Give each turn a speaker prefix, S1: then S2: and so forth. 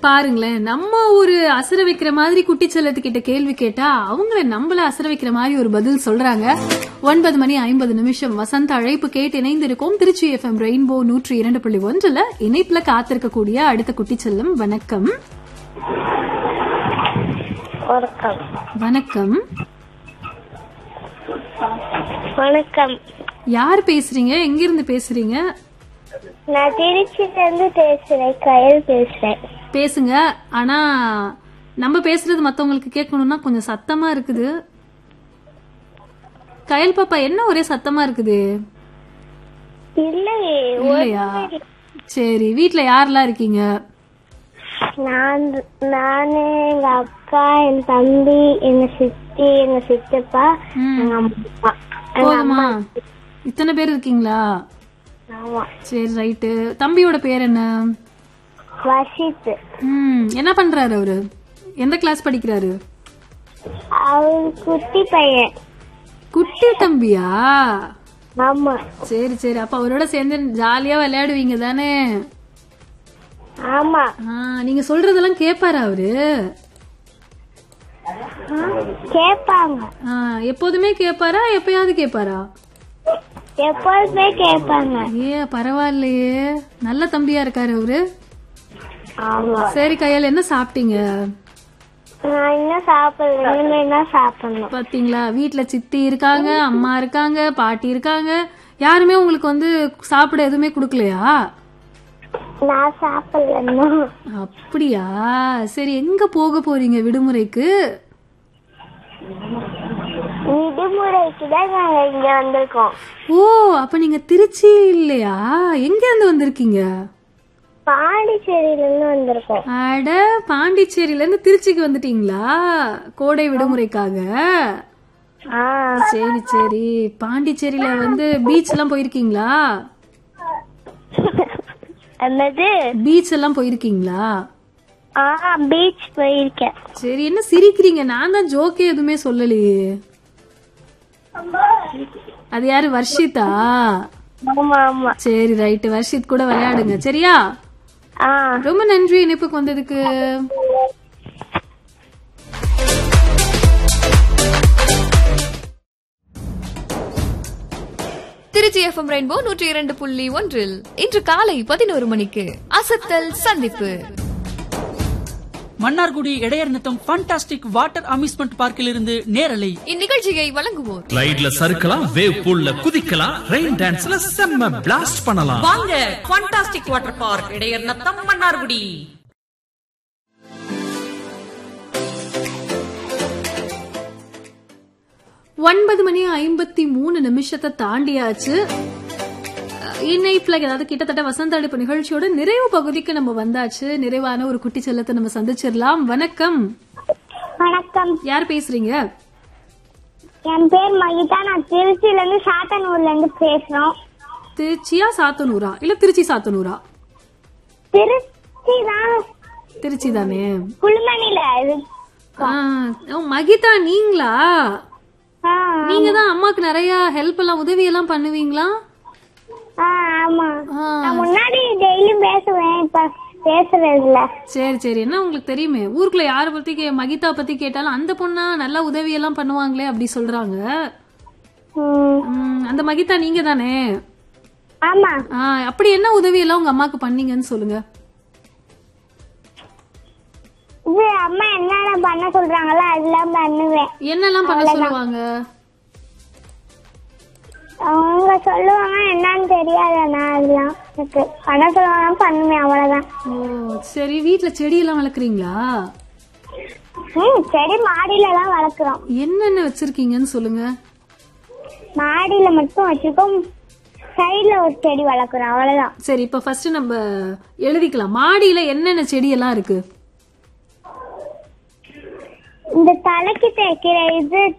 S1: பாருங்களேன் நம்ம ஒரு அசர வைக்கிற மாதிரி குட்டி செல்லத்துக்கிட்ட கேள்வி கேட்டா அவங்கள நம்மள அசர வைக்கிற மாதிரி ஒரு பதில் சொல்றாங்க ஒன்பது மணி ஐம்பது நிமிஷம் வசந்த அழைப்பு கேட்டு இணைந்திருக்கோம் திருச்சி எஃப்எம் ரெயின்போ நூற்றி இரண்டு புள்ளி ஒன்றுல இணைப்புல காத்திருக்கக்கூடிய அடுத்த குட்டி செல்லம் வணக்கம்
S2: வணக்கம்
S1: வணக்கம்
S2: வணக்கம்
S1: யார் பேசுறீங்க எங்கிருந்து பேசுறீங்க
S2: நான் திருச்சியில இருந்து பேசுறேன் கயல் பேசுறேன்
S1: பேசுங்க ஆனா நம்ம பேசுறது மத்தவங்களுக்கு கேட்கணும்னா கொஞ்சம் சத்தமா இருக்குது கயல் பாப்பா என்ன ஒரே சத்தமா இருக்குது
S2: இல்லையே
S1: இல்லையா சரி வீட்ல யாரெல்லாம் இருக்கீங்க
S2: நான் நானு எங்க அக்கா என் தம்பி எங்க சித்தி எங்க சித்தப்பா
S1: ம்.
S2: எங்க அம்மா எங்க
S1: போதுமா இத்தனை பேர் இருக்கீங்களா
S2: ஆமா
S1: சரி ரைட்டு தம்பியோட பேர் என்ன
S2: வசித்
S1: ம் என்ன பண்றாரு அவரு எந்த கிளாஸ் படிக்கிறாரு
S2: அவர் குட்டி பையன்
S1: குட்டி தம்பியா
S2: ஆமா
S1: சரி சரி அப்ப அவரோட சேர்ந்து ஜாலியா விளையாடுவீங்க தானே
S2: ஆமா
S1: ஆ, நீங்க சொல்றதெல்லாம் கேப்பாரா அவரு
S2: ஆ, கேட்பாங்க
S1: ஆ, எப்போதுமே கேப்பாரா எப்பயாவது கேப்பாரா
S2: எப்போதுமே கேட்பாங்க
S1: ஏ பரவாயில்லையே நல்ல தம்பியா இருக்காரு அவரு
S2: ஆமா
S1: சரி கையால என்ன சாப்பிட்டீங்க
S2: நான் இன்னும் சாப்பிடல இனிமேல் தான் சாப்பிடணும்
S1: பாத்தீங்களா வீட்ல சித்தி இருக்காங்க அம்மா இருக்காங்க பாட்டி இருக்காங்க யாருமே உங்களுக்கு வந்து சாப்பிட எதுவுமே குடுக்கலையா
S2: நான் சாப்பிடல இன்னும்
S1: அப்படியா சரி எங்க போக போறீங்க விடுமுறைக்கு
S2: விடுமுறைக்கு தான் நாங்க இங்க வந்திருக்கோம்
S1: ஓ அப்ப நீங்க திருச்சி இல்லையா எங்க இருந்து வந்திருக்கீங்க
S2: பாண்டிச்சேரியில இருந்து வந்திருக்கோம்
S1: அட பாண்டிச்சேரியில இருந்து திருச்சிக்கு வந்துட்டீங்களா கோடை விடுமுறைக்காக
S2: ஆ
S1: சரி சரி பாண்டிச்சேரியில வந்து பீச் எல்லாம் போயிருக்கீங்களா
S2: என்னது
S1: பீச் எல்லாம் போயிருக்கீங்களா
S2: ஆ பீச் போயிருக்கேன்
S1: சரி என்ன சிரிக்கிறீங்க நான் தான் ஜோக்கே எதுவுமே சொல்லலையே அது யாரு வர்ஷிதா
S2: ஆமா ஆமா
S1: சரி ரைட்டு வர்ஷித் கூட விளையாடுங்க சரியா
S2: ஆ
S1: ரொம்ப நன்றி இணைப்புக்கு வந்ததுக்கு
S3: திருச்சி எஃப்எம் ரெயின்போ நூற்றி இரண்டு புள்ளி ஒன்றில் இன்று காலை பதினோரு மணிக்கு அசத்தல் சந்திப்பு
S4: மன்னார்குடி இடையர் நித்தம் ஃபண்டாஸ்டிக் வாட்டர் அம்யூஸ்மெண்ட் பார்க்கில் இருந்து நேரலை
S3: இந்நிகழ்ச்சியை வழங்குவோர்
S5: ஸ்லைட்ல சறுக்கலாம் வேவ் பூல்ல குதிக்கலாம் ரெயின் டான்ஸ்ல செம்ம பிளாஸ்ட் பண்ணலாம்
S6: வாங்க fantastic water park Idaiyar Natham Mannargudi
S1: ஒன்பது மணி ஐம்பத்தி மூணு நிமிஷத்தை தாண்டியாச்சு அஹ், இணைப்புல ஏதாவது கிட்டத்தட்ட வசந்த அழைப்பு நிகழ்ச்சியோட நிறைவு பகுதிக்கு நம்ம வந்தாச்சு நிறைவான ஒரு குட்டி செல்லத்தை நம்ம சந்திச்சிடலாம் வணக்கம்
S2: வணக்கம்
S1: யார் பேசுறீங்க
S2: என் பேர் மகிதா நான் திருச்சியில இருந்து சாத்தனூர்ல இருந்து பேசுறோம்
S1: திருச்சியா சாத்தனூரா இல்ல திருச்சி சாத்தனூரா
S2: திருச்சி தான்
S1: திருச்சி தானே
S2: குழுமணில இது
S1: ஆ, ஓ, மகிதா நீங்களா
S2: ஆ,
S1: நீங்க தான் அம்மாக்கு நிறைய ஹெல்ப் எல்லாம் உதவி எல்லாம் பண்ணுவீங்களா
S2: ஆ, ஆமா
S1: ஆ,
S2: நான் முன்னாடி டெய்லியும் பேசுவேன் இப்ப பேசுறது இல்ல
S1: சரி சரி என்ன உங்களுக்கு தெரியுமே ஊருக்குள்ள யார பத்தி கே- மகிதா பத்தி கேட்டாலும் அந்த பொண்ணா நல்லா உதவி எல்லாம் பண்ணுவாங்களே அப்படி சொல்றாங்க
S2: ம்,
S1: ம், அந்த மகிதா நீங்க தானே
S2: ஆமா
S1: ஆ, அப்படி என்ன உதவி எல்லாம் உங்க அம்மாக்கு பண்ணீங்கன்னு சொல்லுங்க
S2: இது அம்மா என்னென்ன பண்ண சொல்றாங்களோ அதெல்லாம் பண்ணுவேன்
S1: என்னெல்லாம் பண்ண சொல்லுவாங்க
S2: அவங்க சொல்லுவாங்க என்னன்னு தெரியாது நான் அதெல்லாம் எனக்கு பண்ண சொல்லுவாங்க பண்ணுவேன் அவ்வளவுதான்
S1: ஓ சரி வீட்ல செடி எல்லாம் வளர்க்குறீங்களா
S2: ம் செடி மாடியில தான் வளர்க்குறோம்
S1: என்னென்ன வச்சிருக்கீங்கன்னு சொல்லுங்க
S2: மாடியில மட்டும் வச்சிருக்கோம் சைடுல ஒரு செடி வளர்க்குறோம் அவ்வளவுதான்
S1: சரி இப்ப ஃபர்ஸ்ட் நம்ம எழுதிக்கலாம் மாடியில என்னென்ன செடி எல்லாம் இருக்கு
S2: இந்த தலைக்கு தேய்க்கிற இது